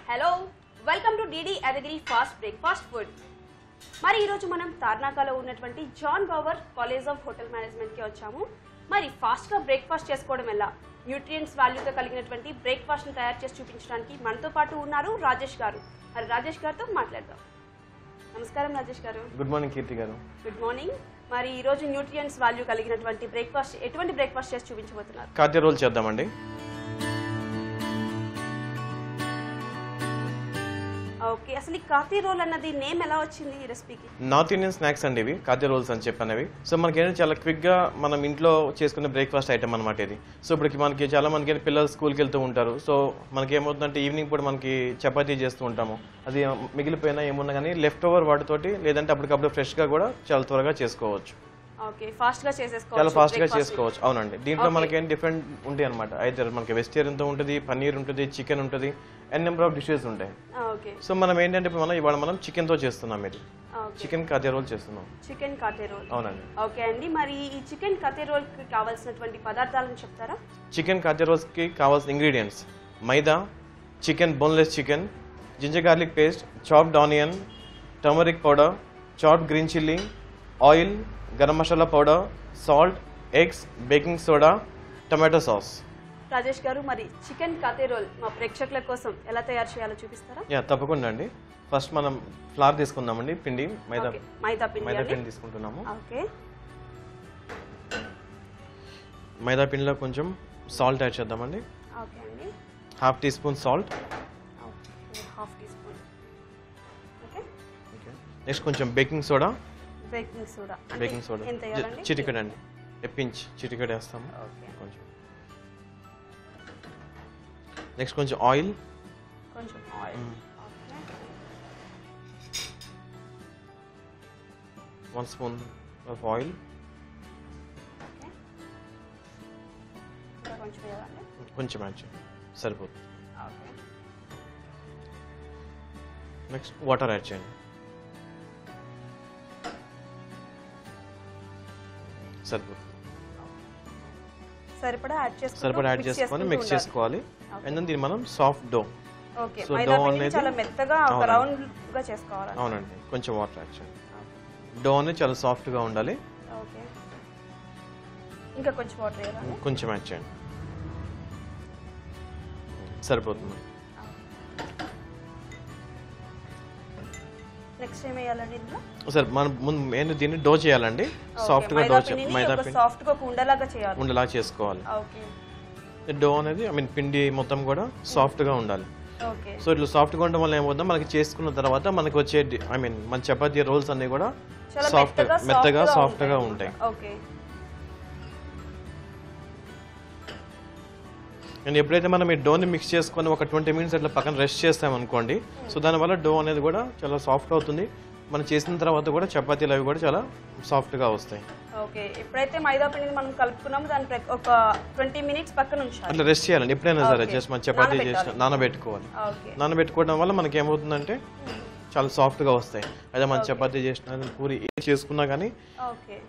Hello welcome to DD Yadagiri fast breakfast food మరి ఈరోజు మనం తార్నాకాలో ఉన్నటువంటి John Gower college of hotel మేనేజ్మెంట్కి వచ్చాము మరి ఫాస్ట్గా బ్రేక్ఫాస్ట్ చేసుకోవడం ఎలా న్యూట్రియంట్స్ వాల్యూతో కలిగినటువంటి బ్రేక్ఫాస్ట్ని తయారు చేసి చూపించడానికి మనతో పాటు ఉన్నారు రాజేష్ గారు మరి రాజేష్ గారితో మాట్లాడదాం నమస్కారం రాజేష్ గారు గుడ్ మార్నింగ్ కీర్తి గారు గుడ్ మార్నింగ్ మరి ఈ రోజు న్యూట్రియంట్స్ వాల్యూ కలిగినటువంటి బ్రేక్ఫాస్ట్ ఎటువంటి బ్రేక్ఫాస్ట్ చేసి చూపించబోతున్నారు ఖాద్య రోల్ చేద్దామండి ఓకే అసలు ఈ కాఫీ రోల్ అన్నది నేమ్ ఎలా వచ్చింది ఈ రెసిపీకి నార్త్ ఇండియన్ స్నాక్స్ అండి ఇవి ఖాద్య రోల్స్ అని చెప్పనవి సో మనకి ఏంటంటే చాలా క్విక్గా మనం ఇంట్లో చేసుకునే బ్రేక్ఫాస్ట్ ఐటమ్ అనమాట ఇది సో ఇప్పుడు మనకి చాలా మనకి ఏంటి పిల్లలు స్కూల్కి వెళ్తూ ఉంటారు సో మనకి ఏమవుతుందంటే ఈవినింగ్ పూట మనకి చపాతీ చేస్తూ ఉంటాము అది మిగిలిపోయినా ఏమున్నా కానీ లెఫ్ట్ ఓవర్ వాటితోటి లేదంటే అప్పటికప్పుడు ఫ్రెష్గా కూడా చాలా త్వరగా చేసుకోవచ్చు ఓకే ఫాస్ట్ గా చాలా చేసేసుకోవచ్చు ఫాస్ట్గా breakfast ని. చేసుకోవచ్చు అవునండి దీంట్లో Okay. మనకి ఏం డిఫరెంట్ ఉంటాయి అనమాట అయితే మనకి వెజిటేరియన్తో ఉంటుంది పన్నీర్ ఉంటుంది చికెన్ ఉంటుంది అండ్ నెంబర్ ఆఫ్ డిషెస్ ఉంటాయి ఆ, ఓకే సో మనం ఏంటంటే ఇప్పుడు మనం ఇవాళ మనం చికెన్తో చేస్తున్నాం ఇది ఓకే చికెన్ ఖాద్య రోల్ చేస్తున్నాం చికెన్ కాతే రోల్ అవునండి ఓకే అండి మరి ఈ చికెన్ కతే రోల్ కి కావాల్సినటువంటి పదార్థాలను చెప్తారా చికెన్ ఖాద్య రోల్స్కి కావాల్సిన ingredients maida chicken boneless chicken ginger garlic paste chopped onion turmeric powder chopped green chilli oil garam masala powder salt eggs baking soda tomato sauce Rajesh గారు మరి చికెన్ కతే రోల్ మా ప్రేక్షకుల కోసం ఎలా తయారు చేయాలో చూపిస్తారా యా తప్పకుండా అండి ఫస్ట్ మనం ఫ్లార్ తీసుకుందామండి పిండి మైదా ఓకే మైదా పిండి మైదా అండి పిండి తీసుకుంటున్నాము ఓకే మైదా పిండిలో కొంచెం సాల్ట్ యాడ్ చేద్దామండి ఓకే అండి half teaspoon salt okay half teaspoon okay next కొంచెం baking soda baking soda baking soda ఎంత వేయాలండి చిటికెడ్ అండి ఎప్పించి చిటికెడ్ వేస్తాము ఓకే కొంచెం నెక్స్ట్ కొంచెం ఆయిల్ కొంచెం oil okay one spoon of oil okay ఇంకా కొంచెం వేయాలండి కొంచెం యాడ్ చేయండి సరిపోతుంది ఓకే నెక్స్ట్ వాటర్ యాడ్ చేయండి సరిపోతుంది సరిపడా యాడ్ చేసుకుంటూ సరిపడా యాడ్ mix చేసుకొని చేసుకుంటూ మిక్స్ ఉండాలి. చేసుకోవాలి Okay. అండ్ దీన్ని మనం soft dough okay So, maida dough పిండిని అనేది- చాలా మెత్తగా ఒక అవునండి. రౌండ్ గా చేసుకోవాలి అవునండి కొంచెం వాటర్ యాడ్ చేయండి డో అనేది చాలా సాఫ్ట్గా ఉండాలి ఓకే ఇంకా కొంచెం వాటర్ వేయాలండి కొంచెం యాడ్ చేయండి సరిపోతుంది నెక్స్ట్ ఏం వేయాలండి ఇందులో సరే మనం ముందు మెయిన్ దీన్ని డో చేయాలండి సాఫ్ట్గా డో చే- మైదా పిండి సాఫ్ట్ గా ఒక ఉండలాగా చేయాలి ఉండేలా చేసుకోవాలి ఓకే డో అనేది ఐ మీన్ పిండి మొత్తం కూడా సాఫ్ట్గా ఉండాలి ఓకే సో ఇట్లా సాఫ్ట్గా ఉండడం వల్ల ఏమవుతుందో మనకి చేసుకున్న తర్వాత మనకి వచ్చే ఐ మీన్ మన చపాతీ రోల్స్ అన్ని కూడా చాలా సాఫ్ట్ మెత్తగా మెత్తగా soft గా సాఫ్ట్గా ఉంటాయి ఉంటాయి ఓకే అండ్ ఎప్పుడైతే మనం ఈ డోని మిక్స్ చేసుకొని ఒక ట్వంటీ మినిట్స్ అట్లా పక్కన రెస్ట్ చేస్తాం అనుకోండి సో దానివల్ల డో అనేది కూడా చాలా సాఫ్ట్ అవుతుంది మనం చేసిన తర్వాత కూడా చపాతీలు అవి కూడా చాలా సాఫ్ట్గా వస్తాయి ఓకే ఎప్పుడైతే మైదా పిండిని మనం కలుపుకున్నామో దాని ప్రక్- ఒక ట్వంటీ మినిట్స్ పక్కన ఉంచాలి అట్లా రెస్ట్ చేయాలండి ఎప్పుడైనా సరే Okay. జస్ట్ మనం చపాతీ చేసిన నానబెట్టాలి. నానబెట్టుకోవాలి ఓకే నానబెట్టుకోవడం వల్ల మనకి ఏమవుతుందంటే చాలా సాఫ్ట్గా వస్తాయి అదే మనం చపాతీ చేసిన పూరి ఏది చేసుకున్నా కానీ ఓకే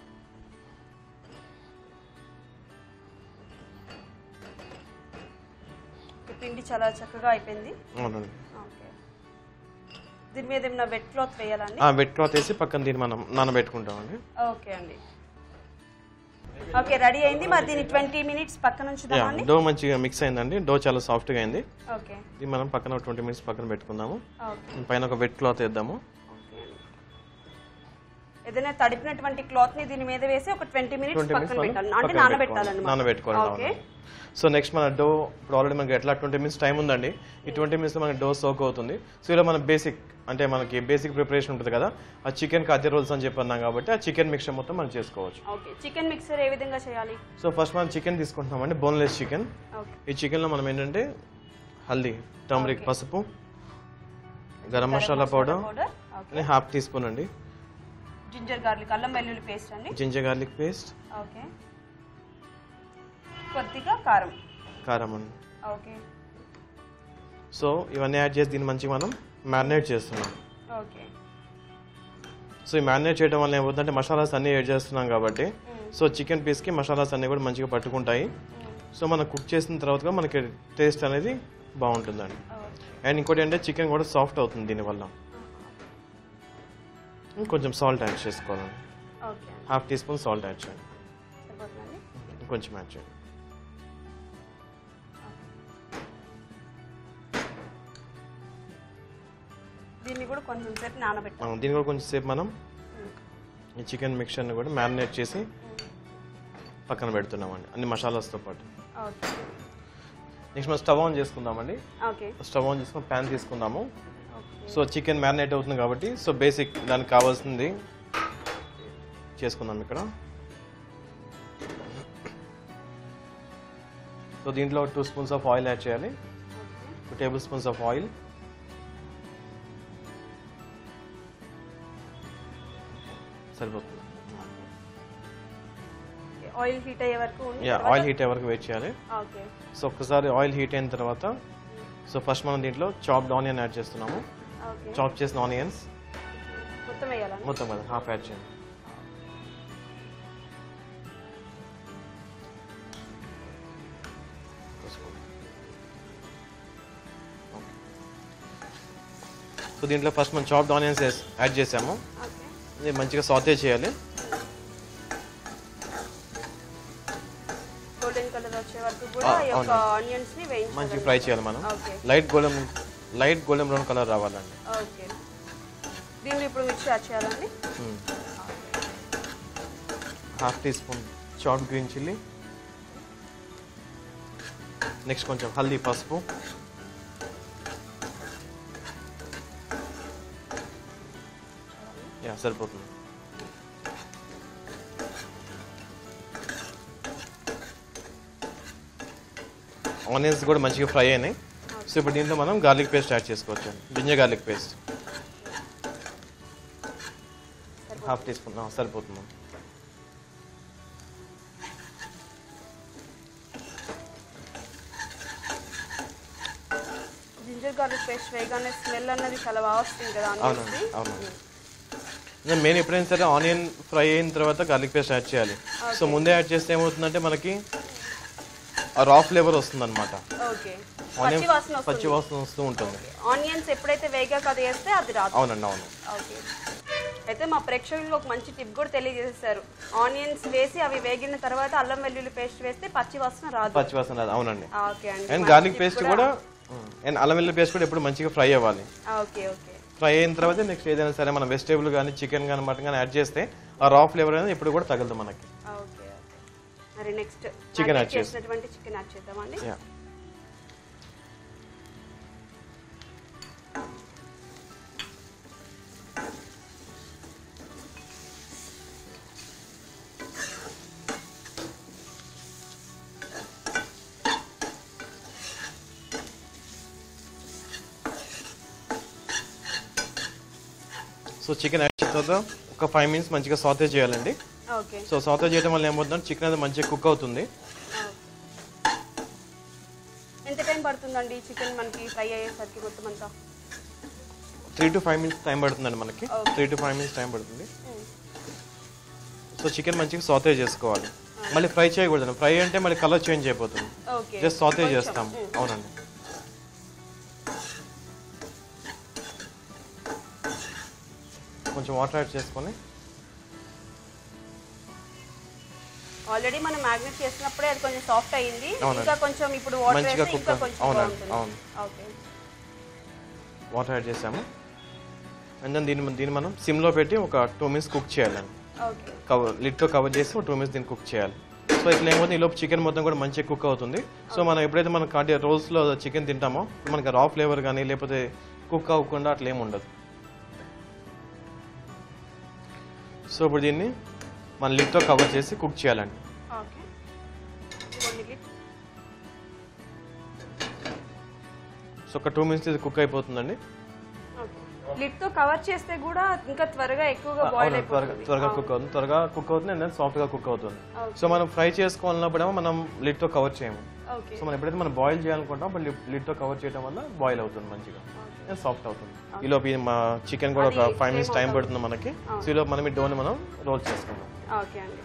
ఈ పిండి చాలా చక్కగా అయిపోయింది అవునండి ఓకే దీని మీద ఏమైనా వెట్ క్లాత్ వేయాలండి ఆ వెట్ క్లాత్ వేసి పక్కన దీన్ని మనం నానబెట్టుకుంటామండి ఓకే అండి ఓకే రెడీ అయింది మరి దీన్ని ట్వంటీ మినిట్స్ పక్కన యా ఉంచుదామండి డో మంచిగా మిక్స్ అయిందండి డో చాలా సాఫ్ట్గా అయింది ఓకే ఇది మనం పక్కన ట్వంటీ మినిట్స్ పక్కన పెట్టుకుందాము ఓకే పైన ఒక వెట్ క్లాత్ వేద్దాము ఓకే అండి. ఏదైనా తడిపినటువంటి క్లాత్ ని దీని మీద వేసి ఒక ట్వంటీ మినిట్స్ ట్వంటీ పక్కన మినిట్స్ పెట్టాలి అంటే నానబెట్టాలన్నమాట నానబెట్టుకోవాలి ఓకే సో నెక్స్ట్ మన డో ఇప్పుడు ఆల్రెడీ మనకి ఎట్లా ట్వంటీ మినిట్స్ టైం ఉందండి ఈ ట్వంటీ మినిట్స్లో మనకి డో సోక్ అవుతుంది సో ఇలా మన బేసిక్ అంటే మనకి బేసిక్ ప్రిపరేషన్ ఉంటుంది కదా ఆ చికెన్ కాజీ రోల్స్ అని చెప్పి అన్నాం కాబట్టి ఆ చికెన్ మిక్చర్ మొత్తం మనం చేసుకోవచ్చు ఓకే చికెన్ మిక్సర్ ఏ విధంగా చేయాలి సో ఫస్ట్ మనం చికెన్ తీసుకుంటున్నామండి బోన్లెస్ చికెన్ ఓకే ఈ చికెన్లో మనం ఏంటంటే హల్దీ టర్మరిక్ పసుపు garam masala powder powder okay half teaspoon అండి జింజర్ గార్లిక్ అల్లం వెల్లుల్లి పేస్ట్ అండి జింజర్ గార్లిక్ పేస్ట్ ఓకే కొద్దిగా కారం కారం అండి ఓకే సో ఇవన్నీ యాడ్ చేసి దీన్ని మంచిగా మనం మ్యారినేట్ చేస్తున్నాం ఓకే సో ఈ మ్యారినేట్ చేయడం వల్ల ఏమవుతుందంటే మసాలాస్ అన్నీ యాడ్ చేస్తున్నాం కాబట్టి సో చికెన్ పీస్కి మసాలాస్ అన్నీ కూడా మంచిగా పట్టుకుంటాయి సో మనం కుక్ చేసిన తర్వాత కూడా మనకి టేస్ట్ అనేది బాగుంటుందండి ఓకే అండ్ ఇంకోటి అంటే చికెన్ కూడా సాఫ్ట్ అవుతుంది దీనివల్ల కొంచెం సాల్ట్ యాడ్ చేసుకోవాలండి ఓకే అండి half teaspoon salt add చేయండి సరిపోతుందండి కొంచెం యాడ్ చేయండి దీన్ని కూడా కొంచెం సేపు నానబెట్టాలి మనం దీన్ని కూడా కొంచెం సేపు మనం ఈ చికెన్ మిక్చర్ని కూడా మ్యారినేట్ చేసి పక్కన పెడుతున్నామండి అన్ని మసాలాస్తో పాటు ఓకే నెక్స్ట్ మనం స్టవ్ ఆన్ చేసుకుందామండి ఓకే స్టవ్ ఆన్ చేసుకుని ప్యాన్ తీసుకుందాము ఓకే సో చికెన్ మ్యారినేట్ అవుతుంది కాబట్టి సో బేసిక్ దానికి కావాల్సింది చేసుకుందాం ఇక్కడ సో దీంట్లో two spoons of oil add చేయాలి two tablespoons of oil సరిపోతుంది ఆయిల్ హీట్ అయ్యే వరకు ఉండి యా తర్వాత- ఆయిల్ హీట్ అయ్యే వరకు వెయిట్ చేయాలి ఓకే సో ఒక్కసారి ఆయిల్ హీట్ అయిన తర్వాత సో ఫస్ట్ మనం దీంట్లో చాప్డ్ ఆనియన్ యాడ్ చేస్తున్నాము ఓకే చాప్ చేసిన ఆనియన్స్ మొత్తం వేయాలండి మొత్తం కదా హాఫ్ యాడ్ చేయండి సో దీంట్లో ఫస్ట్ మనం చాప్డ్ ఆనియన్స్ యాడ్ చేసాము ఓకే ఇది మంచిగా సాతే చేయాలి గోల్డెన్ కలర్ వచ్చే వరకు కూడా ఆ, ఈ యొక్క అవునండి. ఆనియన్స్ ని వేయించాలి మంచిగా ఫ్రై చేయాలి మనం okay light golden light golden brown colour రావాలండి ఓకే దీన్ని ఇప్పుడు మిక్స్ యాడ్ చేయాలండి half teaspoon chop green chilli next కొంచెం హల్దీ పసుపు యా సరిపోతుంది ఆనియన్స్ కూడా మంచిగా ఫ్రై అయినాయి సో ఇప్పుడు దీంట్లో మనం గార్లిక్ పేస్ట్ యాడ్ చేసుకోవచ్చు ginger garlic paste half teaspoon సరిపోతుంది జింజర్ గార్లిక్ పేస్ట్ వేయగానే స్మెల్ అన్నది చాలా బాగా వస్తుంది కదా అవునండి ఆనియన్స్ అవునండి నేను మెయిన్ ఎప్పుడైనా సరే ఆనియన్ ఫ్రై అయిన తర్వాత గార్లిక్ పేస్ట్ యాడ్ చేయాలి సో ముందే యాడ్ చేస్తే ఏమవుతుందంటే మనకి ఆ రా ఫ్లేవర్ వస్తుంది అనమాట ఓకే ఆనియన్ పచ్చి వాసన పచ్చి వస్తుంది వాసన వస్తూ ఉంటుంది ఆనియన్స్ ఎప్పుడైతే వేగాక అది వేస్తే అది రాదు అవునండి అవును ఓకే అయితే మా ప్రేక్షకులకు ఒక మంచి టిప్ కూడా తెలియజేశారు ఆనియన్స్ వేసి అవి వేగిన తర్వాత అల్లం వెల్లుల్లి పేస్ట్ వేస్తే పచ్చి వాసన రాదు పచ్చి వాసన రాదు అవునండి ఓకే అండి అండ్ మంచి గార్లిక్ tip పేస్ట్ కూడా అండ్ అల్లం వెల్లుల్లి పేస్ట్ కూడా ఎప్పుడు మంచిగా ఫ్రై అవ్వాలి ఓకే ఓకే ఫ్రై అయిన తర్వాత నెక్స్ట్ ఏదైనా సరే మనం వెజిటేబుల్ కానీ చికెన్ కానీ మటన్ కానీ యాడ్ చేస్తే ఆ రా ఫ్లేవర్ అనేది ఎప్పుడు కూడా తగలదు మనకి ఓకే ఓకే మరి నెక్స్ట్ Chicken add చేసి- చేసినటువంటి చికెన్ యాడ్ చేద్దామండి యా సో చికెన్ యాడ్ చేసిన తర్వాత ఒక ఫైవ్ మినిట్స్ మంచిగా సాతే చేయాలండి ఓకే సో సాతే చేయడం వల్ల ఏమవుతుందంటే చికెన్ అనేది మంచిగా కుక్ అవుతుంది ఎంత టైం పడుతుందండి చికెన్ మనకి ఫ్రై అయ్యేసరికి మొత్తం అంతా three to five minutes time పడుతుందండి మనకి Okay. Three to five minutes time పడుతుంది మ్మ్. సో చికెన్ మంచిగా సాతే చేసుకోవాలి మళ్ళీ ఫ్రై చేయకూడదు ఫ్రై అంటే మళ్ళీ కలర్ చేంజ్ అయిపోతుంది ఓకే జస్ట్ సాతే కొంచెం. చేస్తాం మ్మ్. అవునండి కొంచెం వాటర్ యాడ్ చేసుకొని ఆల్రెడీ మనం మ్యాగ్నెట్ చేసినప్పుడే అది కొంచెం సాఫ్ట్ అయ్యింది అవునండి. ఇంకా కొంచెం ఇప్పుడు వాటర్ మంచిగా వేస్తే ఇంకా cook కొంచెం అవునండి, బాగుంటుంది అవును. ఓకే వాటర్ యాడ్ చేసాము అండ్ దెన్ దీన్ని దీన్ని మనం సిమ్లో పెట్టి ఒక టూ మినిట్స్ కుక్ చేయాలండి ఓకే కవర్ లిడ్తో కవర్ చేసి ఒక టూ మినిట్స్ దీన్ని కుక్ చేయాలి సో ఇట్లా ఏమవుతుంది ఈ లోపు చికెన్ మొత్తం కూడా మంచిగా కుక్ అవుతుంది సో మనం ఎప్పుడైతే మనం కాటి రోల్స్లో చికెన్ తింటామో మనకి రా ఫ్లేవర్ కానీ లేకపోతే కుక్ అవ్వకుండా అట్లా ఏమి ఉండదు సో ఇప్పుడు దీన్ని మన లిడ్తో కవర్ చేసి కుక్ చేయాలండి ఓకే ఇంకొన్ని లిట్ సో ఒక టూ మినిట్స్ ఇది కుక్ అయిపోతుందండి ఓకే లిడ్ తో కవర్ చేస్తే కూడా ఇంకా త్వరగా ఎక్కువగా బాయిల్ అవునండి, త్వరగా అయిపోతుంది త్వరగా కుక్ అవుతుంది త్వరగా కుక్ అవుతుంది అండ్ సాఫ్ట్గా కుక్ అవుతుంది Okay. సో మనం ఫ్రై చేసుకోవాలన్నప్పుడేమో మనం లిడ్తో కవర్ చేయము ఓకే సో మనం ఎప్పుడైతే మనం బాయిల్ చేయాలనుకుంటాం అప్పుడు లిడ్తో కవర్ చేయడం వల్ల బాయిల్ అవుతుంది మంచిగా అండ్ సాఫ్ట్ అవుతుంది ఈలోపు ఈ మా చికెన్ కూడా ఒక అది ఫైవ్ మినిట్స్ flame టైం అవుతుంది. పడుతుంది మనకి సో ఈలోపు మనం ఈ డోని మనం రోల్ చేసుకుందాం ఓకే అండి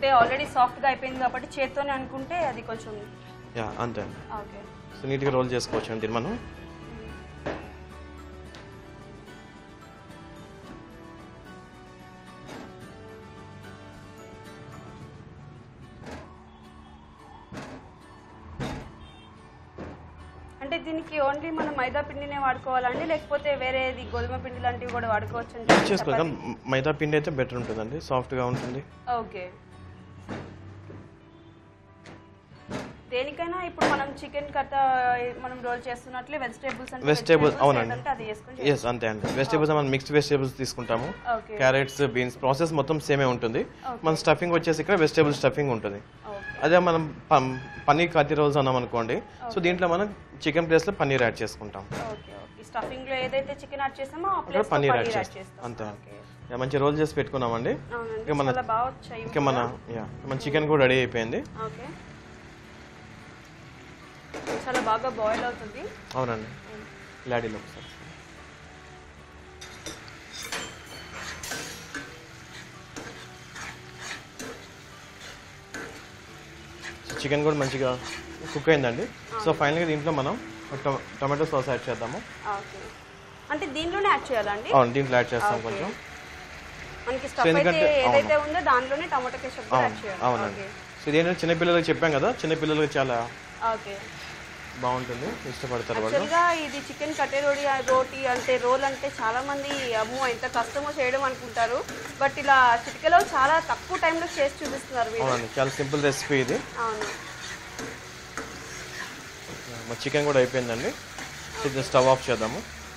అంటే ఆల్రెడీ సాఫ్ట్గా అయిపోయింది కాబట్టి చేత్తోనే అనుకుంటే అది కొంచెం యా అంతే అండి ఓకే సో నీట్గా రోల్ చేసుకోవచ్చు అండి దీన్ని మనం అంటే దీనికి ఓన్లీ మనం మైదా పిండినే వాడుకోవాలండి లేకపోతే వేరేది గోధుమ పిండి లాంటివి కూడా వాడుకోవచ్చు అండి చేసుకోవచ్చు కానీ మైదా పిండి అయితే బెటర్ ఉంటుందండి సాఫ్ట్గా ఉంటుంది ఓకే దేనికైనా ఇప్పుడు మనం చికెన్ కట్ట మనం రోల్ చేస్తున్నట్లే వెజిటేబుల్స్ అంటే వెజిటేబుల్స్ vegetables అవునండి ఏదంటే అది చేసుకొని ఎస్ అంతే అండి వెజిటేబుల్స్ మనం మిక్స్డ్ వెజిటేబుల్స్ తీసుకుంటాము ఓకే క్యారెట్స్ బీన్స్ ప్రాసెస్ మొత్తం సేమే ఉంటుంది మన స్టఫింగ్ వచ్చేసి ఇక్కడ వెజిటేబుల్ స్టఫింగ్ ఉంటుంది ఓకే అదే మనం పం- పన్నీర్ కత్తి రోల్స్ అన్నాం అనుకోండి సో దీంట్లో మనం చికెన్ ప్లేస్లో పన్నీర్ యాడ్ చేసుకుంటాం ఓకే ఓకే స్టఫింగ్ లో ఏదైతే చికెన్ యాడ్ చేసామో ఆ అక్కడ place paneer paneer add add చేస్తాం చేస్తాం అంతే ఓకే యా, మంచి రోల్ చేసి పెట్టుకున్నామండి అవునండి ఇక మన చాలా బాగా వచ్చాయి ఇంకా మన యా మన చికెన్ కూడా రెడీ అయిపోయింది ఓకే చాలా బాగా బాయిల్ అవుతుంది అవునండి లాడీలో ఒకసారి సో చికెన్ కూడా మంచిగా కుక్ అయిందండి సో ఫైనల్గా దీంట్లో మనం టొ- టొమాటో సాస్ యాడ్ చేద్దాము ఓకే అంటే దీనిలోనే యాడ్ చేయాలండి అవును దీంట్లో యాడ్ చేస్తాం ఓకే. కొంచెం మనకి స్టఫ్ అయితే ఎందుకంటే- ఏదైతే ఉందో దానిలోనే టమాటో కెచప్ కూడా యాడ్ అవును చేయాలి అవునండి సో ఇదేంటంటే చిన్నపిల్లలకి చెప్పాం కదా చిన్నపిల్లలకి చాలా ఓకే బాగుంటుంది ఇష్టపడతారు వాళ్ళు యాక్చువల్గా ఇది చికెన్ కట్టే రోడి రోటీ అంటే రోల్ అంటే చాలా మంది అమ్మో ఎంత కష్టమో చేయడం అనుకుంటారు బట్ ఇలా చిటికలో చాలా తక్కువ టైంలో చేసి చూపిస్తున్నారు మీరు అవునండి చాలా సింపుల్ రెసిపీ ఇది అవును మా చికెన్ కూడా అయిపోయిందండి ఇది స్టవ్ ఆఫ్ చేద్దాము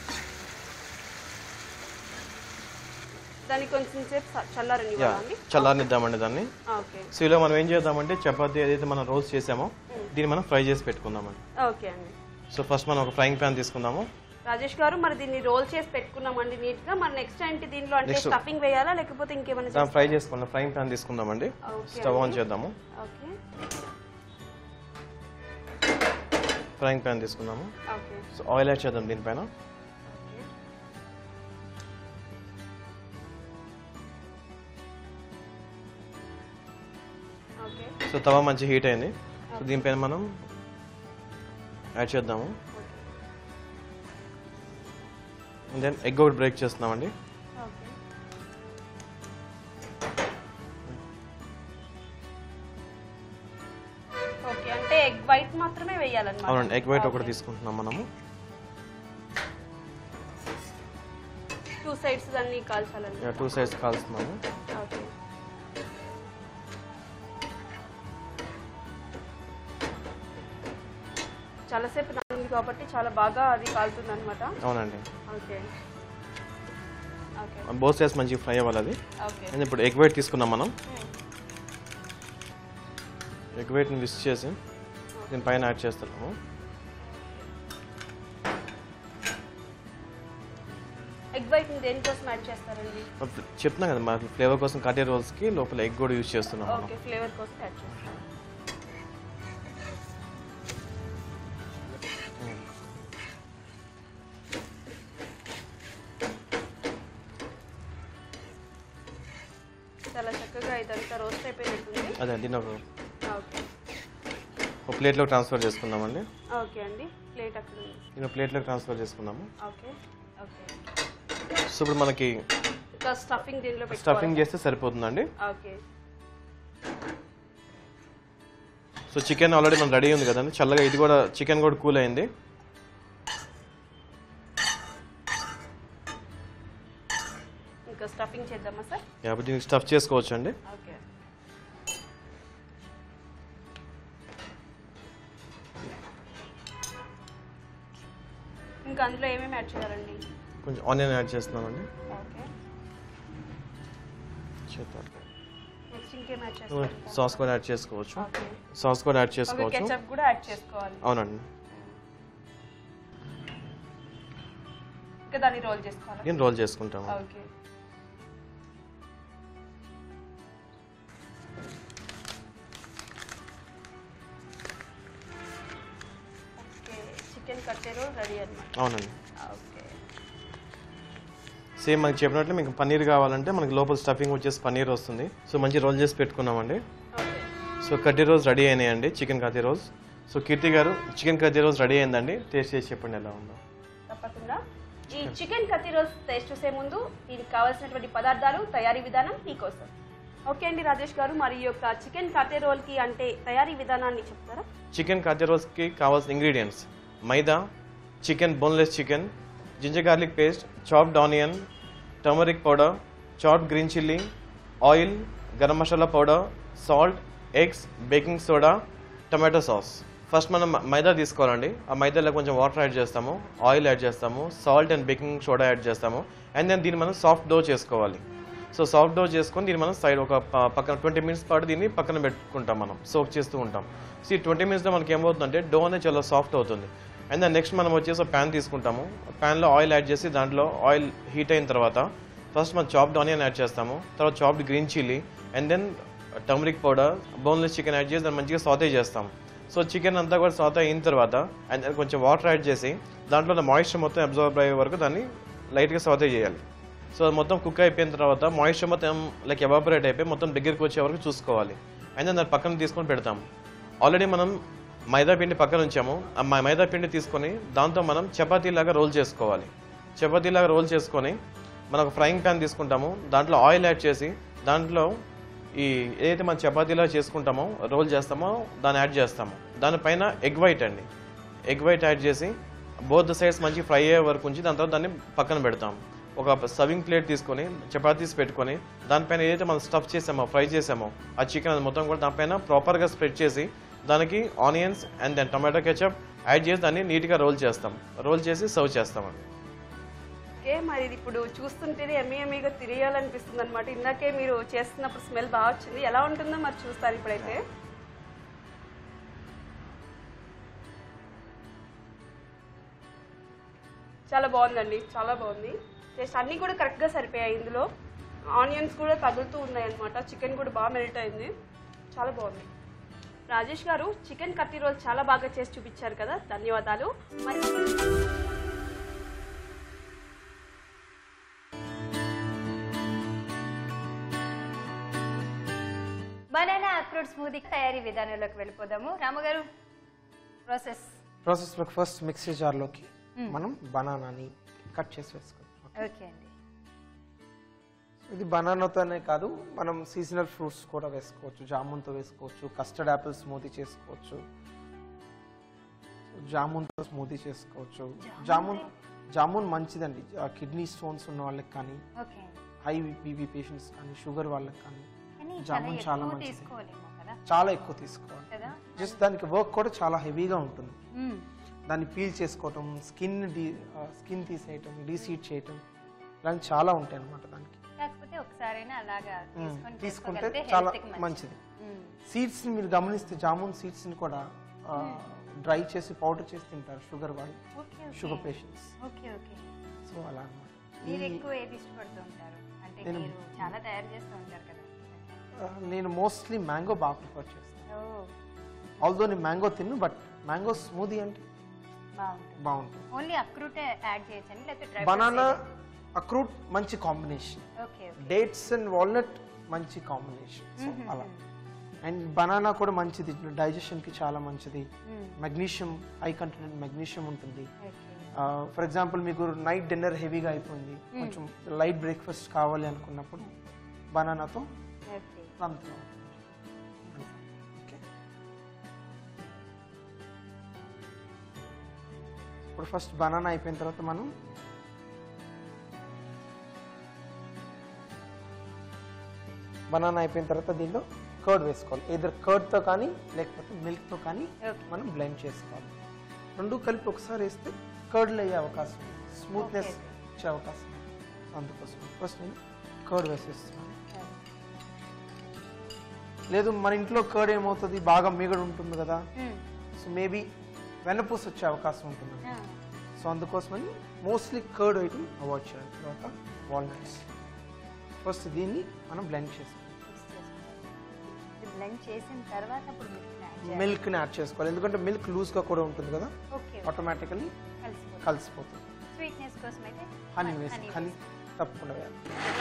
దానికి కొంచెం సేపు చ- చల్లారని యా అండి చల్లారనిద్దామండి దాన్ని ఓకే సో ఇలా మనం ఏం చేద్దామంటే చపాతీ ఏదైతే మనం రోల్స్ చేసామో దీన్ని మనం ఫ్రై చేసి పెట్టుకుందామండి ఓకే అండి సో ఫస్ట్ మనం ఒక ఫ్రైయింగ్ ప్యాన్ తీసుకుందాము రాజేష్ గారు మరి దీన్ని రోల్ చేసి పెట్టుకున్నామండి నీట్ గా మరి నెక్స్ట్ ఏంటి దీనిలో అంటే Next- స్టఫింగ్ వేయాలా లేకపోతే ఇంకేమైనా దాన్ని ఫ్రై చేసుకుందాం ఫ్రైయింగ్ ప్యాన్ తీసుకుందామండి ఓకే స్టవ్ ఆన్ చేద్దాము ఓకే ఫ్రైయింగ్ ప్యాన్ తీసుకుందాము ఓకే సో ఆయిల్ యాడ్ చేద్దాం దీనిపైన ఓకే ఓకే సో తవా మంచి హీట్ అయింది సో దీనిపైన మనం యాడ్ చేద్దాము దెన్ ఎగ్ ఒకటి బ్రేక్ చేస్తున్నామండి ఓకే ఓకే అంటే ఎగ్ వైట్ మాత్రమే వేయాలన్నమాట అవునండి ఎగ్ వైట్ ఒకటి ఓకే. తీసుకుంటున్నాం మనము టూ సైడ్స్ దాన్ని కాల్చాలండి టూ సైడ్స్ కాల్స్తున్నాము ఓకే చాలాసేపు నానింది కాబట్టి చాలా బాగా అది కాలుతుంది అనమాట అవునండి ఓకే ఓకే బోత్ సైడ్స్ మంచిగా ఫ్రై అవ్వాలి అది ఓకే అండ్ ఇప్పుడు ఎగ్ వైట్ తీసుకున్నాం మనం ఎగ్ వైట్ని మిక్స్ చేసి దీనిపైన యాడ్ చేస్తున్నాము ఎగ్ వైట్ దేనికోసం యాడ్ చేస్తారండి చెప్తున్నాం కదా మా ఫ్లేవర్ కోసం కటే రోల్స్కి లోపల ఎగ్ కూడా యూజ్ చేస్తున్నాం మనం ఓకే ఫ్లేవర్ కోసం యాడ్ చేస్తాం చాలా చక్కగా ఇదంతా రోస్ట్ అయిపోయినట్టుంది అదే దీన్ని ఒక ఓకే ఒక ప్లేట్లో ట్రాన్స్ఫర్ చేసుకుందామండి ఓకే అండి ప్లేట్ అక్కడ ఉంది దీన్ని ప్లేట్లో ట్రాన్స్ఫర్ చేసుకుందాము ఓకే ఓకే సో ఇప్పుడు మనకి ఇంకా స్టఫింగ్ దీనిలో పెట్టుకోవాలి స్టఫింగ్ చేస్తే సరిపోతుందండి ఓకే సో చికెన్ ఆల్రెడీ మనం రెడీ ఉంది కదండి చల్లగా ఇది కూడా చికెన్ కూడా కూల్ అయింది ఇంకా స్టఫింగ్ చేద్దామా సార్ కాబట్టి దీనికి స్టఫ్ చేసుకోవచ్చు అండి ఓకే ఇంకా అందులో ఏమేమి యాడ్ చేయాలండి కొంచెం ఆనియన్ యాడ్ చేస్తున్నామండి ఓకే చేద్దాం. నెక్స్ట్ ఇంకేం యాడ్ చేస్తారు సాస్ కూడా యాడ్ చేసుకోవచ్చు ఓకే సాస్ కూడా యాడ్ ఓకే చేసుకోవచ్చు కెచప్ కూడా యాడ్ చేసుకోవాలి అవునండి ఇంకా దాన్ని రోల్ చేసుకోవాలి నేను రోల్ చేసుకుంటాము ఓకే ఓకే చికెన్ కట్టే రోల్ రెడీ అన్నమాట అవునండి ఓకే సేమ్ మనకి చెప్పినట్లు మీకు పన్నీర్ కావాలంటే మనకి లోపల స్టఫింగ్ వచ్చేసి పన్నీర్ వస్తుంది సో మంచి రోల్ చేసి పెట్టుకున్నామండి ఓకే సో కర్రీ రోజ్ రెడీ అయినాయండి చికెన్ కర్రీ రోజ్ సో కీర్తి గారు చికెన్ కర్రీ రోజ్ రెడీ అయిందండి టేస్ట్ చేసి చెప్పండి ఎలా ఉందో తప్పకుండా ఈ చికెన్ కత్తి రోజ్ టేస్ట్ చూసే ముందు దీనికి కావాల్సినటువంటి పదార్థాలు తయారీ విధానం మీకోసం ఓకే అండి రాజేష్ గారు మరి ఈ యొక్క చికెన్ కత్తి రోల్కి అంటే తయారీ విధానాన్ని చెప్తారా చికెన్ కర్రీ రోజ్కి కావాల్సిన ingredients maida chicken boneless chicken ginger garlic paste chopped onion turmeric powder chopped green chilli oil garam masala powder salt eggs baking soda tomato sauce first మనం మైదా తీసుకోవాలండి ఆ మైదాలో కొంచెం వాటర్ యాడ్ చేస్తాము ఆయిల్ యాడ్ చేస్తాము salt and baking soda add చేస్తాము and then దీన్ని మనం సాఫ్ట్ డో చేసుకోవాలి సో సాఫ్ట్ డో చేసుకొని దీన్ని మనం సైడ్ ఒక ప- పక్కన ట్వంటీ మినిట్స్ పాటు దీన్ని పక్కన పెట్టుకుంటాం మనం సోక్ చేస్తూ ఉంటాం సో ఈ ట్వంటీ మినిట్స్లో మనకి ఏమవుతుందంటే డో అనేది చాలా సాఫ్ట్ అవుతుంది అండ్ దెన్ నెక్స్ట్ మనం వచ్చేసి ఒక ప్యాన్ తీసుకుంటాము ప్యాన్లో ఆయిల్ యాడ్ చేసి దాంట్లో ఆయిల్ హీట్ అయిన తర్వాత ఫస్ట్ మనం చాప్డ్ ఆనియన్ యాడ్ చేస్తాము తర్వాత chopped green chilli and then turmeric powder boneless chicken add చేసి దాన్ని మంచిగా సాతే చేస్తాం సో చికెన్ అంతా కూడా సాతే అయిన తర్వాత అండ్ దెన్ కొంచెం వాటర్ యాడ్ చేసి దాంట్లో ఉన్న మాయిశ్చర్ మొత్తం అబ్జర్వ్ అయ్యే వరకు దాన్ని లైట్గా సాతే చేయాలి సో అది మొత్తం కుక్ అయిపోయిన తర్వాత మాయిశ్చర్ మొత్తం లైక్ ఎవాపరేట్ అయిపోయి మొత్తం దగ్గరికి వచ్చే వరకు చూసుకోవాలి అండ్ దాన్ని పక్కన తీసుకొని పెడతాం ఆల్రెడీ మనం మైదా పిండి పక్కన ఉంచాము ఆ మై- మైదా పిండి తీసుకొని దాంతో మనం చపాతీలాగా రోల్ చేసుకోవాలి చపాతీలాగా రోల్ చేసుకొని మనం ఒక ఫ్రైయింగ్ ప్యాన్ తీసుకుంటాము దాంట్లో ఆయిల్ యాడ్ చేసి దాంట్లో ఈ ఏదైతే మనం చపాతీలా చేసుకుంటామో రోల్ చేస్తామో దాన్ని యాడ్ చేస్తాము దానిపైన ఎగ్ వైట్ అండి ఎగ్ వైట్ యాడ్ చేసి బోత్ సైడ్స్ మంచి ఫ్రై అయ్యే వరకు ఉంచి దాని తర్వాత దాన్ని పక్కన పెడతాం ఒక సర్వింగ్ ప్లేట్ తీసుకొని చపాతీస్ పెట్టుకొని దానిపైన ఏదైతే మనం స్టఫ్ చేసామో ఫ్రై చేసామో ఆ చికెన్ అది మొత్తం కూడా దానిపైన ప్రాపర్గా స్ప్రెడ్ చేసి దానికి onions and then tomato ketchup add చేసి దాన్ని నీట్గా రోల్ చేస్తాం రోల్ చేసి సర్వ్ చేస్తామండి ఓకే మరి ఇది ఇప్పుడు చూస్తుంటేనే ఎమ్మీ ఎమ్మీగా తినేయాలనిపిస్తుంది అనమాట ఇందాకే మీరు చేస్తున్నప్పుడు స్మెల్ బాగా వచ్చింది ఎలా ఉంటుందో మరి చూస్తారు ఇప్పుడైతే చాలా బాగుందండి చాలా బాగుంది టేస్ట్ అన్నీ కూడా కరెక్ట్గా సరిపోయాయి ఇందులో ఆనియన్స్ కూడా తగులుతూ ఉన్నాయి అనమాట చికెన్ కూడా బాగా మెల్ట్ అయింది చాలా బాగుంది రాజేష్ గారు చికెన్ కత్తి రోల్ చాలా బాగా చేసి చూపించారు కదా ధన్యవాదాలు మరి బనానా అక్రూట్ స్మూదీ తయారీ విధానంలోకి వెళ్ళిపోదాము రామగారు ప్రాసెస్ ప్రాసెస్లోకి ఫస్ట్ మిక్సీ జార్లోకి మనం బనానాని కట్ చేసి వేసుకోవాలి ఓకే అండి ఇది బనానాతోనే కాదు మనం సీజనల్ ఫ్రూట్స్ కూడా వేసుకోవచ్చు జామున్తో వేసుకోవచ్చు కస్టర్డ్ యాపిల్ స్మూతీ చేసుకోవచ్చు జామున్తో స్మూతీ చేసుకోవచ్చు జామున్ జామున్ మంచిదండి కిడ్నీ స్టోన్స్ ఉన్న వాళ్ళకి కానీ ఓకే అండి హై బీపీ పేషెంట్స్ కానీ షుగర్ వాళ్ళకి కానీ కానీ చాలా జామున్ చాలా ఎక్కువ మంచిది తీసుకోలేమో కదా చాలా ఎక్కువ తీసుకోవాలి కదా జస్ట్ దానికి వర్క్ కూడా చాలా హెవీగా ఉంటుంది మ్మ్. దాన్ని పీల్ చేసుకోవటం స్కిన్ డీ స్కిన్ తీసేయటం డీసీడ్ చేయటం ఇలాంటి చాలా ఉంటాయి అన్నమాట దానికి కాకపోతే ఒకసారైనా అలాగా తీసుకొని తీసుకుంటే చేసుకోగలిగితే చాలా health కి మంచిది మ్మ్. సీడ్స్ మీరు గమనిస్తే జామున్ సీడ్స్ ని కూడా డ్రై చేసి పౌడర్ చేసి తింటారు షుగర్ వాళ్ళు okay okay sugar patients okay okay so అలా అన్నమాట మీరు ఎక్కువ ఏది ఇష్టపడుతూ ఉంటారు అంటే నేను- మీరు చాలా తయారు చేస్తూ ఉంటారు కదా ఆ, నేను మోస్ట్లీ మ్యాంగో బాగా ప్రిఫర్ చేస్తాను ఓ ఆల్దో నేను మ్యాంగో తిన్ను బట్ మ్యాంగో స్మూదీ అంటే బాగుంటుంది బాగుంటుంది ఓన్లీ అక్రూట్ యాడ్ చేయొచ్చండి లేకపోతే డ్రై బనానా అక్రూట్ మంచి combination okay dates and walnut మంచి కాంబినేషన్ సో అలా అండ్ బనానా కూడా మంచిది డైజెషన్ కి చాలా మంచిది మెగ్నీషియం హై కంటెంట్ మెగ్నీషియం ఉంటుంది ఓకే ఫర్ ఎగ్జాంపుల్ మీకు నైట్ డిన్నర్ హెవీగా అయిపోయింది కొంచెం లైట్ బ్రేక్ఫాస్ట్ కావాలి అనుకున్నప్పుడు బనానాతో ఓకే రంతలో ఓకే ఇప్పుడు ఫస్ట్ బనానా అయిపోయిన తర్వాత మనం బనానా అయిపోయిన తర్వాత దీనిలో కర్డ్ వేసుకోవాలి ఏదర్ కర్డ్తో కానీ లేకపోతే మిల్క్తో కానీ Okay. మనం బ్లెండ్ చేసుకోవాలి రెండు కలిపి ఒకసారి వేస్తే కర్డ్లు అయ్యే అవకాశం స్మూత్నెస్ Okay. వచ్చే అవకాశం ఉంది. అందుకోసం ఫస్ట్ నేను కర్డ్ వేసేస్తున్నాను లేదు మన ఇంట్లో కర్డ్ ఏమవుతుంది బాగా మిగడు ఉంటుంది కదా సో మేబీ వెన్నపూస వచ్చే అవకాశం ఉంటుంది సో అందుకోసమని మోస్ట్లీ కర్డ్ ఐటమ్ అవాయిడ్ చేయాలి తర్వాత వాల్నట్స్ ఫస్ట్ దీన్ని మనం బ్లెండ్ చేసుకోవాలి బ్లెండ్ చేసిన తర్వాత అప్పుడు మిల్క్ మిల్క్ని యాడ్ చేసుకోవాలి ఎందుకంటే మిల్క్ లూజ్గా కూడా ఉంటుంది కదా ఓకే ఆటోమేటికలీ కలిసిపోతుంది కలిసిపోతుంది స్వీట్నెస్ కోసం అయితే హనీ వేసి హనీ తప్పకుండా వేయాలి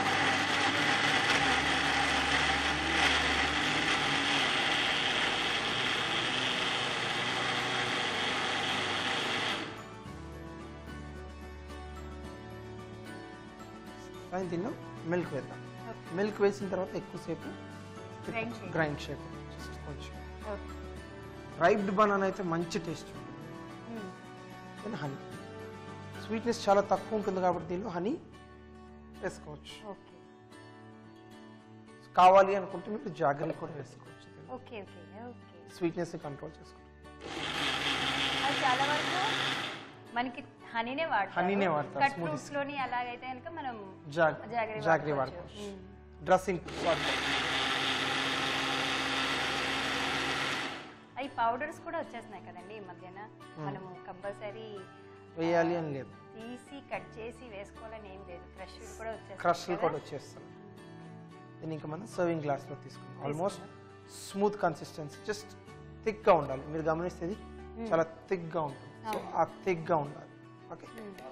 కానీ దీనిలో మిల్క్ వేద్దాం మిల్క్ వేసిన తర్వాత ఎక్కువసేపు Grind చేయాలి. గ్రైండ్ చేయకూడదు జస్ట్ కొంచెం ఓకే రైప్డ్ బనానా అయితే మంచి టేస్ట్ ఉంటుంది అండ్ హనీ స్వీట్నెస్ చాలా తక్కువ ఉంటుంది కాబట్టి దీనిలో హనీ వేసుకోవచ్చు ఓకే కావాలి అనుకుంటే మీరు జాగ్రత్త కూడా వేసుకోవచ్చు okay okay okay sweetness control చేసుకోవచ్చు అది చాలా వరకు మనకి హనీనే వాడతారు హనీనే వాడతారు, కట్ smoothies. ఫ్రూట్స్ లోని అలాగైతే కనుక మనం జాగ్ జాగరీ జాగ్రీ వాడుకోవచ్చు. వాడుకోవచ్చు డ్రెస్సింగ్ వాడుకోవచ్చు అవి పౌడర్స్ కూడా వచ్చేస్తున్నాయి కదండి ఈ మధ్యన మనము కంపల్సరీ వేయాలి అని లేదు తీసి కట్ చేసి వేసుకోవాలని ఏం లేదు క్రష్ కూడా క్రష్ వచ్చేస్తాయి కూడా వచ్చేస్తాను దీన్ని ఇంకా మనం సర్వింగ్ గ్లాస్లో తీసుకున్నాం ఆల్మోస్ట్ స్మూత్ కన్సిస్టెన్సీ జస్ట్ థిక్గా ఉండాలి మీరు గమనిస్తే ఇది చాలా థిక్గా ఉంటుంది సో ఆ థిక్గా ఉండాలి ఓకే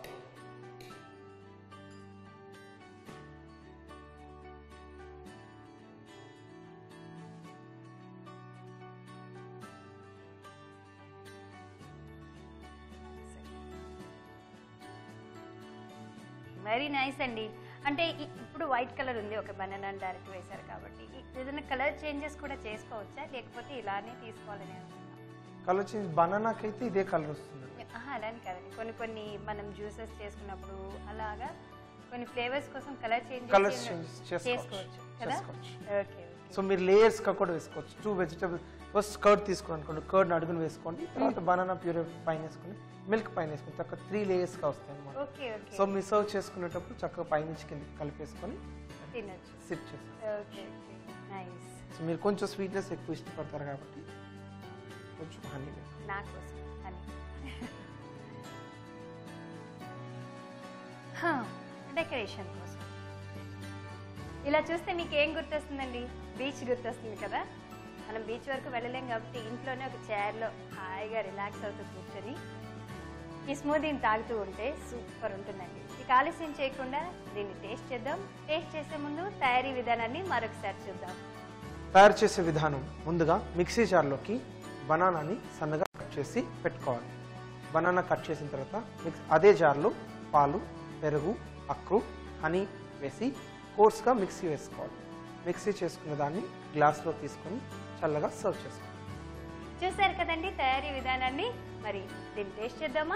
వెరీ నైస్ అండి అంటే ఇ- ఇప్పుడు వైట్ కలర్ ఉంది ఒక బనానా డైరెక్ట్ వేశారు కాబట్టి ఇ- ఏదైనా కలర్ చేంజెస్ కూడా చేసుకోవచ్చా లేకపోతే ఇలానే తీసుకోవాలని అనుకున్నా కలర్ చేంజ్ బనానాకి అయితే ఇదే కలర్ వస్తుంది ఆహా, అలా అని కాదండి కొన్ని కొన్ని మనం జ్యూసెస్ చేసుకున్నప్పుడు అలాగా కొన్ని ఫ్లేవర్స్ కోసం కలర్ చేంజ్ కలర్స్ చేంజ్ చేసుకోవచ్చు చేసుకోవచ్చు కదా చేసుకోవచ్చు ఓకే ఓకే సో మీరు లేయర్స్గా కూడా వేసుకోవచ్చు టూ వెజిటబుల్ ఫస్ట్ కర్డ్ తీసుకోండి అనుకోండి కర్డ్ అడుగుని వేసుకోండి తర్వాత బనానా ప్యూర్ పైన వేసుకొని మిల్క్ పైన వేసుకొని చక్కగా త్రీ లేయర్స్గా వస్తాయి అనమాట ఓకే ఓకే సో మీరు సర్వ్ చేసుకునేటప్పుడు చక్కగా పైనుంచి కిందకి కలిపేసుకొని తినొచ్చు సిప్ చేస్తారు ఓకే ఓకే నైస్ సో మీరు కొంచెం స్వీట్నెస్ ఎక్కువ ఇష్టపడతారు కాబట్టి కొంచెం హనీ నా కోసం అని డెకరేషన్ కోసం ఇలా చూస్తే మీకు ఏం గుర్తొస్తుందండి బీచ్ గుర్తొస్తుంది కదా మనం బీచ్ వరకు వెళ్ళలేం కాబట్టి ఇంట్లోనే ఒక చైర్లో హాయిగా రిలాక్స్ అవుతూ కూర్చొని ఈ స్మూదీని తాగుతూ ఉంటే సూపర్ ఉంటుందండి ఇక ఆలస్యం చేయకుండా దీన్ని టేస్ట్ చేద్దాం టేస్ట్ చేసే ముందు తయారీ విధానాన్ని మరొకసారి చూద్దాం తయారు చేసే విధానం ముందుగా మిక్సీ జార్లోకి బనానాని సన్నగా కట్ చేసి పెట్టుకోవాలి బనానా కట్ చేసిన తర్వాత మిక్స్ అదే జార్లో పాలు పెరుగు అక్రు హనీ వేసి కోర్స్గా మిక్సీ వేసుకోవాలి మిక్సీ చేసుకున్న దాన్ని గ్లాస్లో తీసుకొని చల్లగా సర్వ్ చేసుకోవాలి చూసారు కదండి తయారీ విధానాన్ని మరి దీన్ని టేస్ట్ చేద్దామా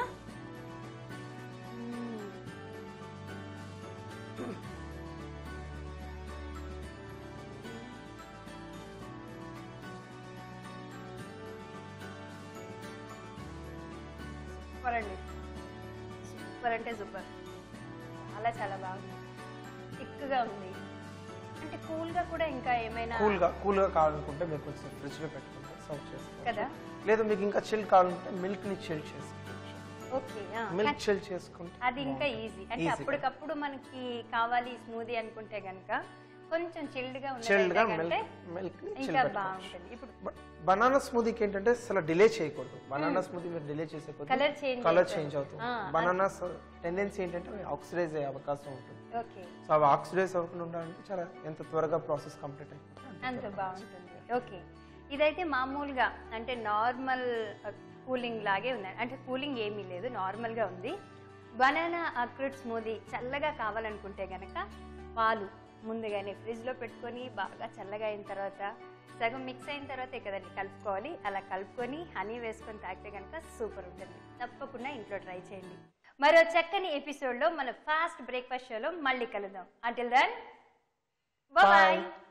సూపర్ అండి సూపర్ అంటే సూపర్ చాలా చాలా బాగుంది థిక్గా ఉంది అంటే కూల్గా కూడా ఇంకా ఏమైనా కూల్గా కూల్గా కావాలనుకుంటే మీరు కొంచెం ఫ్రిడ్జ్లో పెట్టుకుంటే సర్వ్ చేసుకోవాలి కదా లేదు మీకు ఇంకా చిల్ కావాలంటే మిల్క్ని చిల్ చేసుకోవచ్చు ఓకే మిల్క్ చిల్ చేసుకుంటే అది ఇంకా ఈజీ అంటే Easy. అప్పటికప్పుడు మనకి కావాలి స్మూదీ అనుకుంటే గనుక కొంచెం చిల్డ్ గా చిల్డ్ గా ఉన్నదంటే మిల్క్ మిల్క్ చిల్ ఇంకా పెట్టుకోవచ్చు బాగుంటుంది ఇప్పుడు బనానా స్మూదీకి ఏంటంటే అసలు డిలే చేయకూడదు బనానా స్మూదీ మీరు డిలే చేసే Colour change కలర్ అవుతుంది. చేంజ్ అవుతుంది ఆ, బనానా టెండెన్సీ ఏంటంటే ఆక్సిడైజ్ అయ్యే అవకాశం ఉంటుంది ఓకే సో అవి ఆక్సిడైజ్ అవ్వకుండా ఉండాలంటే చాలా ఎంత త్వరగా ప్రాసెస్ కంప్లీట్ అయిపోతే అంత అంత బాగుంటుంది ఓకే ఇదైతే మామూలుగా అంటే నార్మల్ కూలింగ్ లాగే ఉంది అంటే కూలింగ్ ఏమీ లేదు నార్మల్ గా ఉంది బనానా అక్రూట్ స్మూదీ చల్లగా కావాలనుకుంటే గనక పాలు ముందుగానే ఫ్రిడ్జ్ లో పెట్టుకొని బాగా చల్లగా అయిన తర్వాత సగం మిక్స్ అయిన తర్వాతే కదండి కలుపుకోవాలి అలా కలుపుకొని హనీ వేసుకొని తాగితే కనుక సూపర్ ఉంటుంది తప్పకుండా ఇంట్లో ట్రై చేయండి మరో చక్కని ఎపిసోడ్లో మన ఫాస్ట్ బ్రేక్ఫాస్ట్ షోలో మళ్ళీ కలుద్దాం అంటిల్ దెన్ బాయ్ Bye.